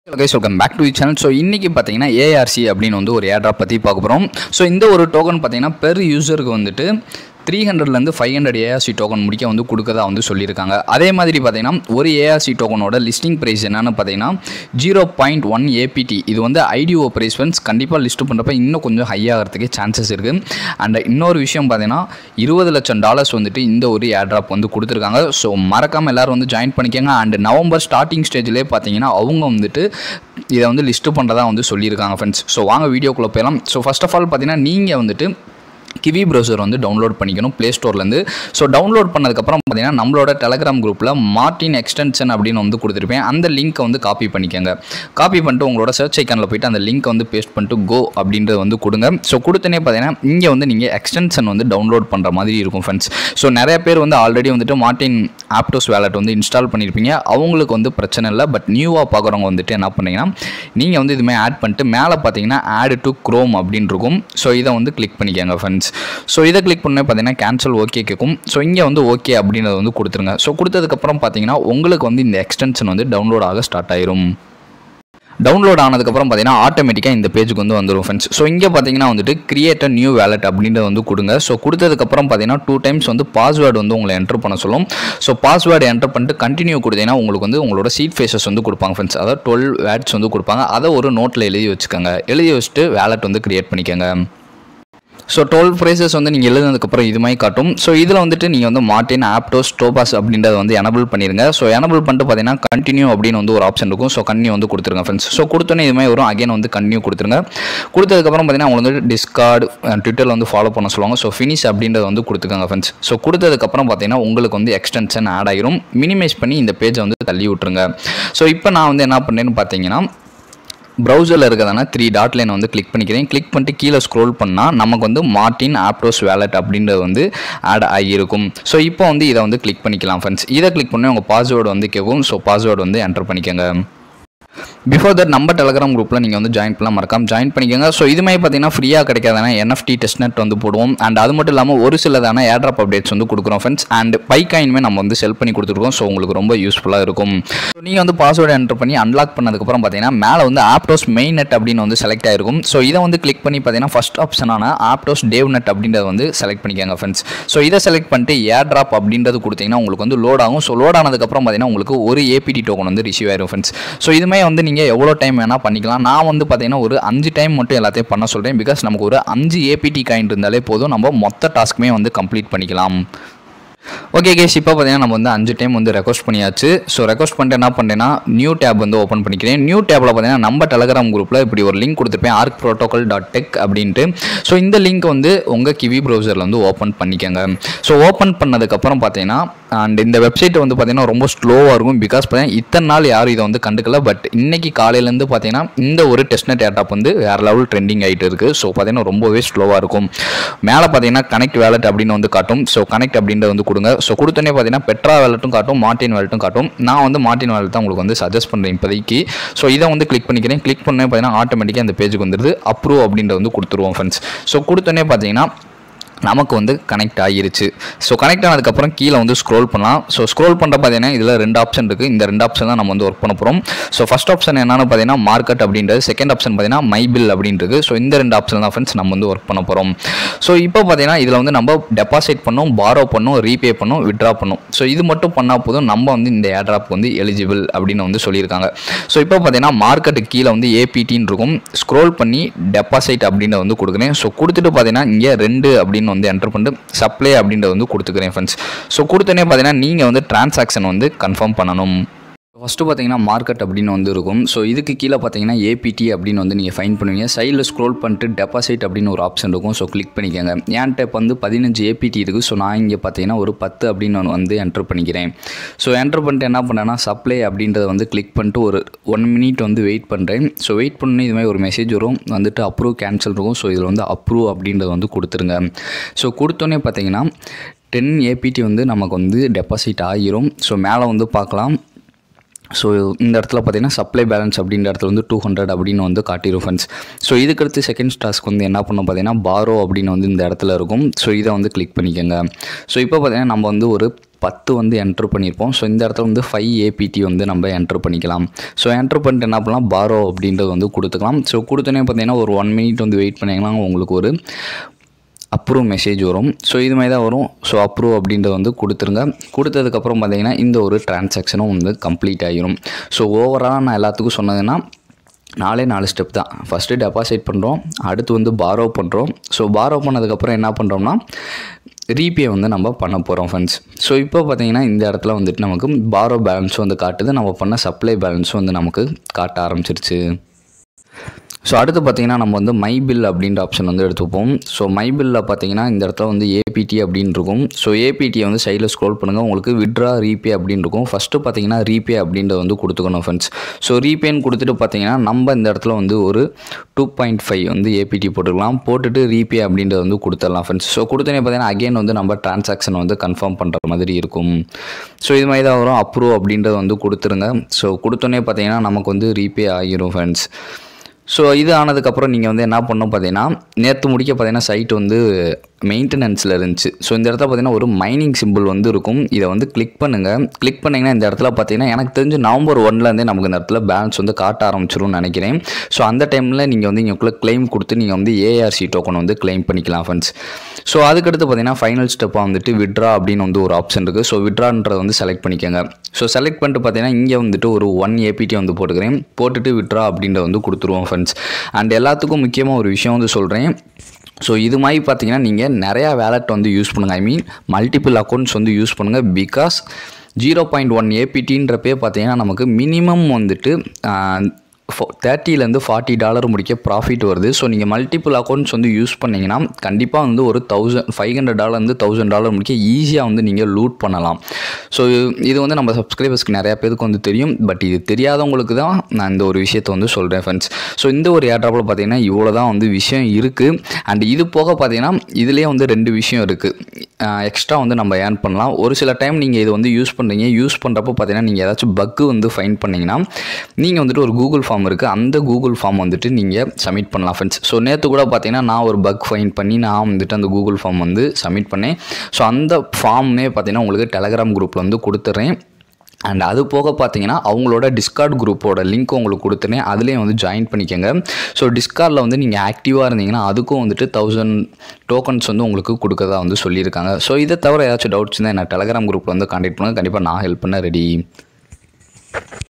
guys welcome back to channel so இன்றைக்கி பார்த்தீங்கன்னா ARC அப்படின்னு வந்து ஒரு ஏட்ராப் பற்றி பார்க்க போகிறோம் ஸோ இந்த ஒரு டோக்கன் பார்த்தீங்கன்னா பெர் யூசருக்கு வந்துட்டு த்ரீ ஹண்ட்ரட்லேருந்து ஃபைவ் ஹண்ட்ரட் ஏஆர்சி டோக்கன் முடிக்க வந்து கொடுக்கறதா வந்து சொல்லியிருக்காங்க அதே மாதிரி பார்த்தீங்கன்னா ஒரு ஏஆர்சி டோக்கனோட லிஸ்டிங் ப்ரைஸ் என்னென்னு பார்த்தீங்கன்னா ஜீரோ பாயிண்ட் ஒன் ஏபிடி இது வந்து ஐடிஓ ப்ரைஸ் ஃப்ரெண்ட்ஸ் கண்டிப்பாக லிஸ்ட் பண்ணுறப்ப இன்னும் கொஞ்சம் ஹை ஆகிறதுக்கு சான்சஸ் இருக்குது அண்ட் இன்னொரு விஷயம் பார்த்தீங்கன்னா இருபது லட்சம் டாலர்ஸ் வந்துட்டு இந்த ஒரு ஏர்ட்ராப் வந்து கொடுத்துருக்காங்க ஸோ மறக்காமல் எல்லோரும் வந்து ஜாயின் பண்ணிக்கோங்க அண்ட் நவம்பர் ஸ்டார்டிங் ஸ்டேஜ்லேயே பார்த்தீங்கன்னா அவங்க வந்துட்டு இதை வந்து லிஸ்ட்டு பண்ணுறதா வந்து சொல்லியிருக்காங்க ஃப்ரெண்ட்ஸ் ஸோ வாங்க வீடியோக்குள்ளே போயிடலாம் ஸோ ஃபஸ்ட் ஆஃப் ஆல் பார்த்தீங்கன்னா நீங்கள் வந்துட்டு கிவி ப்ரௌசர் வந்து டவுன்லோட் பண்ணிக்கணும் ப்ளே ஸ்டோர்லேருந்து ஸோ டவுன்லோட் பண்ணதுக்கப்புறம் பார்த்தீங்கன்னா நம்மளோட டெலகிராம் குரூப்பில் மார்டின் எக்ஸ்டென்ஷன் அப்படின்னு வந்து கொடுத்துருப்பேன் அந்த லிங்க்கை வந்து காப்பி பண்ணிக்கோங்க காப்பி பண்ணிட்டு உங்களோட சர்ச் ஐக்கானில் போயிட்டு அந்த லிங்க்கை வந்து பேஸ்ட் பண்ணிட்டு கோ அப்படின்றத வந்து கொடுங்க ஸோ கொடுத்தனே பார்த்தீங்கன்னா இங்கே வந்து நீங்கள் எக்ஸ்டென்ஷன் வந்து டவுன்லோட் பண்ணுற மாதிரி இருக்கும் ஃப்ரெண்ட்ஸ் ஸோ நிறைய பேர் வந்து ஆல்ரெடி வந்துட்டு மார்டின் ஆப்டோஸ் வேலட் வந்து இன்ஸ்டால் பண்ணியிருப்பீங்க அவங்களுக்கு வந்து பிரச்சனை இல்லை பட் நியூவாக பார்க்குறவங்க வந்துட்டு என்ன பண்ணீங்கன்னா நீங்கள் வந்து இதுமாதிரி ஆட் பண்ணிட்டு மேலே பார்த்தீங்கன்னா ஆட் டு க்ரோம் அப்படின்னு இருக்கும் ஸோ இதை வந்து கிளிக் பண்ணிக்கோங்க ஃப்ரெண்ட்ஸ் ஸோ இதை கிளிக் பண்ண பார்த்தீங்கன்னா கேன்சல் ஓகே கேட்கும் ஸோ இங்கே வந்து ஓகே அப்படின்றத வந்து கொடுத்துருங்க ஸோ கொடுத்ததுக்கப்புறம் பார்த்தீங்கன்னா உங்களுக்கு வந்து இந்த எக்ஸ்டென்ஷன் வந்து டவுன்லோட் ஆக ஸ்டார்ட் ஆயிரும் டவுன்லோட் ஆனதுக்கப்புறம் பார்த்தீங்கன்னா ஆட்டோமேட்டிக்காக இந்த பேஜுக்கு வந்து வந்துடும் ஃப்ரெண்ட்ஸ் ஸோ இங்கே பார்த்தீங்கன்னா வந்துட்டு கிரியேட் நியூ வேலட் அப்படின்றத வந்து கொடுங்க ஸோ கொடுத்ததுக்கப்புறம் பார்த்தீங்கன்னா டூ டைம்ஸ் வந்து பாஸ்வேர்டு வந்து உங்களை என்டர் பண்ண சொல்லும் ஸோ பாஸ்வேர்டு என்டர் பண்ணிட்டு கண்டினியூ கொடுத்தீங்கன்னா உங்களுக்கு வந்து உங்களோட சீட் ஃபேஸஸ் வந்து கொடுப்பாங்க ஃப்ரெண்ட்ஸ் அதாவது டுவெல் வேட்ஸ் வந்து கொடுப்பாங்க அதை ஒரு நோட்டில் எழுதி வச்சுக்கோங்க எழுதி வச்சுட்டு வேலட் வந்து கிரியேட் பண்ணிக்கோங்க ஸோ டுவெல் ப்ரைஸஸ் வந்து நீங்கள் எழுதுனதுக்கப்புறம் இது மாதிரி காட்டும் ஸோ இதில் வந்துட்டு நீங்கள் வந்து மார்டின் ஆப்டோஸ் டோபாஸ் அப்படின்றத வந்து எனபிள் பண்ணிடுங்க ஸோ எனபிள் பண்ணிட்டு பார்த்தீங்கன்னா கண்டினியூ அப்படின்னு வந்து ஒரு ஆப்ஷன் இருக்கும் ஸோ கண்டினியூ வந்து கொடுத்துருங்க ஃப்ரெண்ட்ஸ் ஸோ கொடுத்தோன்னே இது மாதிரி வரும் அகைன் வந்து கண்டினியூ கொடுத்துருங்க கொடுத்ததுக்கப்புறம் பார்த்தீங்கன்னா உங்களுக்கு வந்து டிஸ்கார்டு ட்விட்டரில் வந்து ஃபாலோ பண்ண சொல்லுவாங்க ஸோ ஃபினிஷ் அப்படின்றத வந்து கொடுத்துக்கோங்க ஃப்ரெண்ட்ஸ் ஸோ கொடுத்ததுக்கப்புறம் பார்த்தீங்கன்னா உங்களுக்கு வந்து எக்ஸ்டென்ஷன் ஆட் ஆகிரும் மினிமைஸ் பண்ணி இந்த பேஜை வந்து தள்ளி விட்டுருங்க ஸோ இப்போ நான் வந்து என்ன பண்ணேன்னு பார்த்தீங்கன்னா ப்ரௌசரில் இருக்கிறதான த்ரீ டாட் லைன் வந்து கிளிக் பண்ணிக்கிறேன் கிளிக் பண்ணிட்டு கீழே ஸ்க்ரோல் பண்ணால் நமக்கு வந்து மார்டின் ஆப்டோஸ் வேலட் அப்படின்றது வந்து ஆட் ஆகியிருக்கும் ஸோ இப்போ வந்து இதை வந்து கிளிக் பண்ணிக்கலாம் ஃப்ரெண்ட்ஸ் இதை கிளிக் பண்ணி உங்கள் பாஸ்வேர்டு வந்து கேட்கும் ஸோ பாஸ்வேர்டு வந்து என்டர் பண்ணிக்கோங்க பிஃபோர் தட் நம்ம டெலகிராம் குரூப்பில் நீங்கள் வந்து ஜாயின் பண்ணலாம் மறக்காம ஜாயின் பண்ணிக்கோங்க ஸோ இது மாதிரி பார்த்தீங்கன்னா ஃப்ரீயாக கிடைக்காதான என்எஃப்டி டெஸ்ட் நெட் வந்து போடுவோம் அண்ட் அது மட்டும் இல்லாமல் ஒரு சிலதான ஏட்ராப் அப்டேட்ஸ் வந்து கொடுக்குறோம் ஃப்ரெண்ட்ஸ் அண்ட் பைக்காயின்மே நம்ம வந்து செல் பண்ணி கொடுத்துருக்கோம் ஸோ உங்களுக்கு ரொம்ப யூஸ்ஃபுல்லாக இருக்கும் ஸோ நீங்கள் வந்து பாஸ்வேர்டு என்டர் பண்ணி அன்லாக் பண்ணதுக்கப்புறம் பார்த்தீங்கன்னா மேலே வந்து ஆப்டோஸ் மெயின் நெட் அப்படின்னு வந்து செலக்ட் ஆயிருக்கும் ஸோ இதை வந்து கிளிக் பண்ணி பார்த்தீங்கன்னா ஃபஸ்ட் ஆப்ஷனான ஆப்டோஸ் டேவ் நெட் அப்படின்றத வந்து செலக்ட் பண்ணிக்கோங்க ஃப்ரெண்ட்ஸ் ஸோ இதை செலக்ட் பண்ணிட்டு ஏர் ட்ராப் அப்படின்றது கொடுத்தீங்கன்னா உங்களுக்கு வந்து லோட் ஆகும் ஸோ லோட் ஆனதுக்கப்புறம் பார்த்தீங்கன்னா உங்களுக்கு ஒரு ஏபிடி டோக்கன் வந்து ரிசீவ் ஆயிரும் ஃப்ரெண்ட்ஸ் ஸோ இதுமே வந்து நீங்கள் எவ்வளோ டைம் வேணால் பண்ணிக்கலாம் நான் வந்து பார்த்தீங்கன்னா ஒரு அஞ்சு டைம் மட்டும் எல்லாத்தையும் பண்ண சொல்கிறேன் பிகாஸ் நமக்கு ஒரு அஞ்சு ஏபிடி காயின் இருந்தாலே போதும் நம்ம மொத்த டாஸ்க்குமே வந்து கம்ப்ளீட் பண்ணிக்கலாம் ஓகே கேஸ் இப்போ பார்த்தீங்கன்னா நம்ம வந்து அஞ்சு டைம் வந்து ரெக்வஸ்ட் பண்ணியாச்சு ஸோ ரெக்வஸ்ட் பண்ணிட்டு என்ன பண்ணேன்னா நியூ டேப் வந்து ஓப்பன் பண்ணிக்கிறேன் நியூ டேப்பில் பார்த்தீங்கன்னா நம்ம டெலகிராம் குரூப்பில் இப்படி ஒரு லிங்க் கொடுத்துருப்பேன் ஆர்க் ப்ரோட்டோகால் டாட் டெக் அப்படின்ட்டு ஸோ இந்த லிங்க் வந்து உங்கள் கிவி ப்ரௌசரில் வந்து ஓப்பன் பண்ணிக்கோங்க ஸோ ஓப்பன் பண்ணதுக்கப்புறம் பார்த்தீங்கன்னா அண்ட் இந்த வெப்சைட் வந்து பார்த்தீங்கன்னா ரொம்ப ஸ்லோவாக இருக்கும் பிகாஸ் பார்த்தீங்கன்னா இத்தனை நாள் யாரும் இதை வந்து கண்டுக்கல பட் இன்னைக்கு காலையிலேருந்து பார்த்தீங்கன்னா இந்த ஒரு டெஸ்ட்நெட் ஏர்டாப் வந்து வேறு லெவல் ட்ரெண்டிங் ஆகிட்டு இருக்குது ஸோ பார்த்தீங்கன்னா ரொம்பவே ஸ்லோவாக இருக்கும் மேலே பார்த்தீங்கன்னா கனெக்ட் வேலட் அப்படின்னு வந்து காட்டும் ஸோ கனெக்ட் அப்படின்றத வந்து கொடுங்க ஸோ கொடுத்தோன்னே பார்த்தீங்கன்னா பெட்ரா வேலட்டும் காட்டும் மார்டின் வேலட்டும் காட்டும் நான் வந்து மார்டின் வேலட் தான் உங்களுக்கு வந்து சஜஸ்ட் பண்ணுறேன் இப்போதைக்கு ஸோ இதை வந்து கிளிக் பண்ணிக்கிறேன் கிளிக் பண்ணே பார்த்தீங்கன்னா ஆட்டோமேட்டிக்காக அந்த பேஜுக்கு வந்துடுது அப்ரூவ் அப்படின்றத வந்து கொடுத்துருவோம் ஃப்ரெண்ட்ஸ் ஸோ கொடுத்தோன்னே பார்த்தீங்கன்னா நமக்கு வந்து கனெக்ட் ஆகிருச்சு ஸோ கனெக்ட் ஆனதுக்கப்புறம் கீழே வந்து ஸ்க்ரோல் பண்ணலாம் ஸோ ஸ்க்ரோல் பண்ணுற பார்த்தீங்கன்னா இதில் ரெண்டு ஆப்ஷன் இருக்குது இந்த ரெண்டு ஆப்ஷன் தான் நம்ம வந்து ஒர்க் பண்ண போகிறோம் ஸோ ஃபஸ்ட் ஆப்ஷன் என்னென்னு பார்த்தீங்கன்னா மார்க்கெட் அப்படின்றது செகண்ட் ஆப்ஷன் பார்த்தீங்கன்னா மை பில் அப்படின்றது ஸோ இந்த ரெண்டு ஆப்ஷன் தான் ஃப்ரெண்ட்ஸ் நம்ம வந்து ஒர்க் பண்ண போகிறோம் ஸோ இப்போ பார்த்தீங்கன்னா இதில் வந்து நம்ம டெபாசிட் பண்ணோம் பாரோ பண்ணோம் ரீபே பண்ணோம் விட்ரா பண்ணோம் ஸோ இது மட்டும் பண்ணால் போதும் நம்ம வந்து இந்த ஏர்ட்ராப் வந்து எலிஜிபிள் அப்படின்னு வந்து சொல்லியிருக்காங்க ஸோ இப்போ பார்த்தீங்கன்னா மார்க்கெட்டுக்கு கீழே வந்து ஏபிடின்னு இருக்கும் ஸ்க்ரோல் பண்ணி டெபாசிட் அப்படின்னு வந்து கொடுக்குறேன் ஸோ கொடுத்துட்டு பார்த்தீங்கன்னா இங்கே ரெண்டு அப்படின்னு வந்து என்டர் பண்ணிட்டு சப்ளை அப்படின்றத வந்து கொடுத்துக்கிறேன் ஃப்ரெண்ட்ஸ் ஸோ கொடுத்தனே பார்த்தீங்கன்னா நீங்கள் வந்து டிரான்சாக்ஷன் வந்து கன்ஃபார்ம் பண்ணணும் ஃபஸ்ட்டு பார்த்தீங்கன்னா மார்க்கெட் அப்படின்னு வந்து இருக்கும் ஸோ இதுக்கு கீழே பார்த்தீங்கன்னா ஏபிடி அப்படின்னு வந்து நீங்கள் ஃபைன் பண்ணுவீங்க சைடில் ஸ்க்ரோல் பண்ணிட்டு டெபாசிட் அப்படின்னு ஒரு ஆப்ஷன் இருக்கும் ஸோ கிளிக் பண்ணிக்கோங்க என்கிட்ட இப்போ வந்து பதினஞ்சு ஏபிடி இருக்குது ஸோ நான் இங்கே பார்த்தீங்கன்னா ஒரு பத்து அப்படின்னு ஒன்று வந்து என்டர் பண்ணிக்கிறேன் ஸோ என்டர் பண்ணிட்டு என்ன பண்ணேன்னா சப்ளை அப்படின்றத வந்து கிளிக் பண்ணிட்டு ஒரு ஒன் மினிட் வந்து வெயிட் பண்ணுறேன் ஸோ வெயிட் பண்ணி இது மாதிரி ஒரு மெசேஜ் வரும் வந்துட்டு அப்ரூவ் கேன்சல் இருக்கும் ஸோ இதில் வந்து அப்ரூவ் அப்படின்றத வந்து கொடுத்துருங்க ஸோ கொடுத்தோன்னே பார்த்தீங்கன்னா டென் ஏபிடி வந்து நமக்கு வந்து டெபாசிட் ஆகிரும் ஸோ மேலே வந்து பார்க்கலாம் ஸோ இந்த இடத்துல பார்த்தீங்கன்னா சப்ளை பேலன்ஸ் அப்படின்ற இடத்துல வந்து டூ ஹண்ட்ரட் அப்படின்னு வந்து காட்டிடும் ஃப்ரெண்ட்ஸ் ஸோ இதுக்கடுத்து செகண்ட் டாஸ்க் வந்து என்ன பண்ணோம் பார்த்தீங்கன்னா பாரோ அப்படின்னு வந்து இந்த இடத்துல இருக்கும் ஸோ இதை வந்து கிளிக் பண்ணிக்கோங்க ஸோ இப்போ பார்த்தீங்கன்னா நம்ம வந்து ஒரு பத்து வந்து என்ட்ரு பண்ணியிருப்போம் ஸோ இந்த இடத்துல வந்து ஃபைவ் ஏபிடி வந்து நம்ம என்ட்ரு பண்ணிக்கலாம் ஸோ என்ட்ரு பண்ணிட்டு என்ன பண்ணலாம் பாரோ அப்படின்றது வந்து கொடுத்துக்கலாம் ஸோ கொடுத்தோன்னே பார்த்தீங்கன்னா ஒரு ஒன் மினிட் வந்து வெயிட் பண்ணிங்கன்னா உங்களுக்கு ஒரு அப்ரூவ் மெசேஜ் வரும் ஸோ இது மாதிரி தான் வரும் ஸோ அப்ரூவ் அப்படின்றத வந்து கொடுத்துருங்க கொடுத்ததுக்கப்புறம் பார்த்தீங்கன்னா இந்த ஒரு டிரான்சாக்ஷனும் வந்து கம்ப்ளீட் ஆகிரும் ஸோ ஓவராலாக நான் எல்லாத்துக்கும் சொன்னதுன்னா நாலே நாலு ஸ்டெப் தான் ஃபஸ்ட்டு டெபாசிட் பண்ணுறோம் அடுத்து வந்து பாரோ பண்ணுறோம் ஸோ பாரோ பண்ணதுக்கப்புறம் என்ன பண்ணுறோம்னா ரீபே வந்து நம்ம பண்ண போகிறோம் ஃப்ரெண்ட்ஸ் ஸோ இப்போ பார்த்தீங்கன்னா இந்த இடத்துல வந்துட்டு நமக்கு பாரோ பேலன்ஸ் வந்து காட்டுது நம்ம பண்ண சப்ளை பேலன்ஸும் வந்து நமக்கு காட்ட ஆரம்பிச்சிருச்சு ஸோ அடுத்து பார்த்தீங்கன்னா நம்ம வந்து மை பில் அப்படின்ற ஆப்ஷன் வந்து எடுத்துப்போம் ஸோ மை பில்லில் பார்த்தீங்கன்னா இந்த இடத்துல வந்து ஏபிடி அப்படின்னு இருக்கும் ஸோ ஏபிடியை வந்து சைடில் ஸ்க்ரோல் பண்ணுங்கள் உங்களுக்கு விட்ரா ரீபே அப்படின்னு இருக்கும் ஃபஸ்ட்டு பார்த்தீங்கன்னா ரீபே அப்படின்றத வந்து கொடுத்துக்கணும் ஃப்ரெண்ட்ஸ் ஸோ ரீபேன்னு கொடுத்துட்டு பார்த்தீங்கன்னா நம்ம இந்த இடத்துல வந்து ஒரு டூ பாயிண்ட் ஃபைவ் வந்து ஏபிடி போட்டுக்கலாம் போட்டுட்டு ரீபே அப்படின்றத வந்து கொடுத்துடலாம் ஃப்ரெண்ட்ஸ் ஸோ கொடுத்தனே பார்த்தீங்கன்னா அகைன் வந்து நம்ம டிரான்சாக்ஷன் வந்து கன்ஃபார்ம் பண்ணுற மாதிரி இருக்கும் ஸோ இது மாதிரி தான் வரும் அப்ரூவ் அப்படின்றத வந்து கொடுத்துருங்க ஸோ கொடுத்தோன்னே பார்த்தீங்கன்னா நமக்கு வந்து ரீபே ஆகிரும் ஃப்ரெண்ட்ஸ் ஸோ இது ஆனதுக்கப்புறம் நீங்கள் வந்து என்ன பண்ணணும் பார்த்தீங்கன்னா நேற்று முடிக்க பார்த்தீங்கன்னா சைட் வந்து மெயின்டெனன்ஸில் இருந்துச்சு ஸோ இந்த இடத்துல பார்த்தீங்கன்னா ஒரு மைனிங் சிம்பிள் வந்து இருக்கும் இதை வந்து கிளிக் பண்ணுங்கள் கிளிக் பண்ணிங்கன்னா இந்த இடத்துல பார்த்தீங்கன்னா எனக்கு தெரிஞ்சு நவம்பர் ஒன்லேருந்தே நமக்கு இந்த இடத்துல பேலன்ஸ் வந்து காட்ட ஆரம்பிச்சிரும்னு நினைக்கிறேன் ஸோ அந்த டைமில் நீங்கள் வந்து இங்கேக்குள்ளே கிளைம் கொடுத்து நீங்கள் வந்து ஏஆர்சி டோக்கன் வந்து கிளைம் பண்ணிக்கலாம் ஃப்ரெண்ட்ஸ் ஸோ அதுக்கடுத்து பார்த்தீங்கன்னா ஃபைனல் ஸ்டெப்பாக வந்துட்டு விட்ரா அப்படின்னு வந்து ஒரு ஆப்ஷன் இருக்குது ஸோ விட்ரான்றதை வந்து செலக்ட் பண்ணிக்கோங்க ஸோ செலக்ட் பண்ணிட்டு பார்த்தீங்கன்னா இங்கே வந்துட்டு ஒரு ஒன் ஏபிடி வந்து போட்டுக்கிறேன் போட்டுட்டு விட்ரா அப்படின்றத வந்து கொடுத்துருவோம் ஃப்ரெண்ட்ஸ் அண்ட் எல்லாத்துக்கும் முக்கியமாக ஒரு விஷயம் வந்து சொல்கிறேன் ஸோ இது மாதிரி பார்த்தீங்கன்னா நீங்கள் நிறையா வேலட் வந்து யூஸ் பண்ணுங்கள் ஐ மீன் மல்டிபிள் அக்கௌண்ட்ஸ் வந்து யூஸ் பண்ணுங்கள் பிகாஸ் ஜீரோ பாயிண்ட் ஒன் ஏபிடின்றப்பே பார்த்தீங்கன்னா நமக்கு மினிமம் வந்துட்டு தேர்ட்டிலேருந்து ஃபார்ட்டி டாலர் முடிக்க ப்ராஃபிட் வருது ஸோ நீங்கள் மல்டிபிள் அக்கௌண்ட்ஸ் வந்து யூஸ் பண்ணிங்கன்னா கண்டிப்பாக வந்து ஒரு தௌசண்ட் ஃபைவ் ஹண்ட்ரட் டாலர்லேருந்து தௌசண்ட் டாலர் முடிக்க ஈஸியாக வந்து நீங்கள் லூட் பண்ணலாம் ஸோ இது வந்து நம்ம சப்ஸ்கிரைபர்ஸ்க்கு நிறையா பேருக்கு வந்து தெரியும் பட் இது தெரியாதவங்களுக்கு தான் நான் இந்த ஒரு விஷயத்தை வந்து சொல்கிறேன் ஃப்ரெண்ட்ஸ் ஸோ இந்த ஒரு ஏர்ட்ராப்பில் பார்த்தீங்கன்னா இவ்வளோ தான் வந்து விஷயம் இருக்குது அண்ட் இது போக பார்த்தீங்கன்னா இதுலேயே வந்து ரெண்டு விஷயம் இருக்குது எக்ஸ்ட்ரா வந்து நம்ம ஏர்ன் பண்ணலாம் ஒரு சில டைம் நீங்கள் இது வந்து யூஸ் பண்ணுறீங்க யூஸ் பண்ணுறப்போ பார்த்தீங்கன்னா நீங்கள் ஏதாச்சும் பக்கு வந்து ஃபைன் பண்ணிங்கன்னா நீங்கள் வந்துட்டு ஒரு கூகுள் ஃபார்ம் இருக்குது அந்த கூகுள் ஃபார்ம் வந்துட்டு நீங்கள் சப்மிட் பண்ணலாம் ஃப்ரெண்ட்ஸ் ஸோ நேற்று கூட பார்த்தீங்கன்னா நான் ஒரு பக் ஃபைன் பண்ணி நான் வந்துட்டு அந்த கூகுள் ஃபார்ம் வந்து சப்மிட் பண்ணேன் ஸோ அந்த ஃபார்மே பார்த்தீங்கன்னா உங்களுக்கு டெலகிராம் குரூப்பில் வந்து கொடுத்துட்றேன் அண்ட் அது போக பார்த்தீங்கன்னா அவங்களோட டிஸ்கார்ட் குரூப்போட லிங்க் உங்களுக்கு கொடுத்துனேன் அதுலேயும் வந்து ஜாயின் பண்ணிக்கோங்க ஸோ டிஸ்கார்டில் வந்து நீங்கள் ஆக்டிவாக இருந்தீங்கன்னா அதுக்கும் வந்துட்டு தௌசண்ட் டோக்கன்ஸ் வந்து உங்களுக்கு கொடுக்கறதா வந்து சொல்லியிருக்காங்க ஸோ இதை தவிர ஏதாச்சும் டவுட்ஸ் தான் என்ன டெலகிராம் குரூப்பில் வந்து கான்டாக்ட் பண்ணுங்கள் கண்டிப்பாக நான் ஹெல்ப் பண்ண ரெடி